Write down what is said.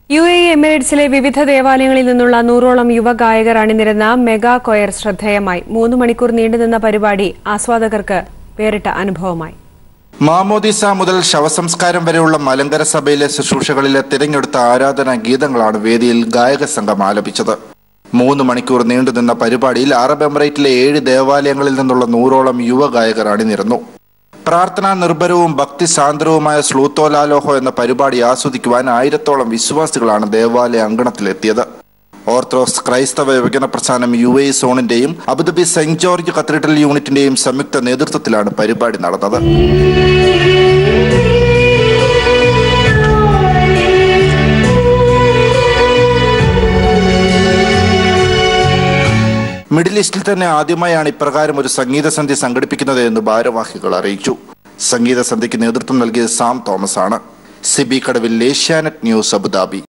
U A E എമിറേറ്റ്സിലെ വിവിധ ദേവാലയങ്ങളിൽ നിന്നുള്ള നൂറോളം യുവഗായകർ അണിനിരന്ന മെഗാ കൊയർ ശ്രദ്ധേയമായി മൂന്ന് മണിക്കൂർ നീണ്ടുനിന്ന പരിപാടി ആസ്വാദകർക്ക് വേറിട്ട അനുഭവമായി മാമോദിസ മുതൽ ശവസംസ്കാരം വരെയുള്ള മലങ്കര സഭയിലെ ശുശ്രൂഷകളിലെ തിരഞ്ഞെടുത്ത ആരാധനാ ഗീതങ്ങളാണ് വേദിയിൽ ഗായക സംഘം ആലപിച്ചത് മൂന്ന് മണിക്കൂർ നീണ്ടുനിന്ന പരിപാടിയിൽ അറബ് എമിറേറ്റിലെ ഏഴ് ദേവാലയങ്ങളിൽ നിന്നുള്ള നൂറോളം യുവഗായകർ അണിനിരന്നു പ്രാർത്ഥനാ നിർഭരവും ഭക്തിസാന്ദ്രവുമായ സ്ലൂത്തോലാലോഹോ എന്ന പരിപാടി ആസ്വദിക്കുവാൻ ആയിരത്തോളം വിശ്വാസികളാണ് ദേവാലയ അങ്കണത്തിലെത്തിയത് ഓർത്തഡോക്സ് ക്രൈസ്തവ വിഭജന പ്രസ്ഥാനം യു എ സോണിന്റെയും അബുദാബി സെന്റ് ജോർജ് കത്തീഡ്രൽ യൂണിറ്റിന്റെയും സംയുക്ത നേതൃത്വത്തിലാണ് പരിപാടി നടന്നത് മിഡിൽ ഈസ്റ്റിൽ തന്നെ ആദ്യമായാണ് ഇപ്രകാരം ഒരു സംഗീത സന്ധ്യ സംഘടിപ്പിക്കുന്നത് എന്ന് ഭാരവാഹികൾ അറിയിച്ചു സംഗീത സന്ധ്യയ്ക്ക് നേതൃത്വം നൽകിയത് സാം തോമസ് ആണ് സിബി കടവിൽ ഏഷ്യാനെറ്റ് ന്യൂസ് അബുദാബി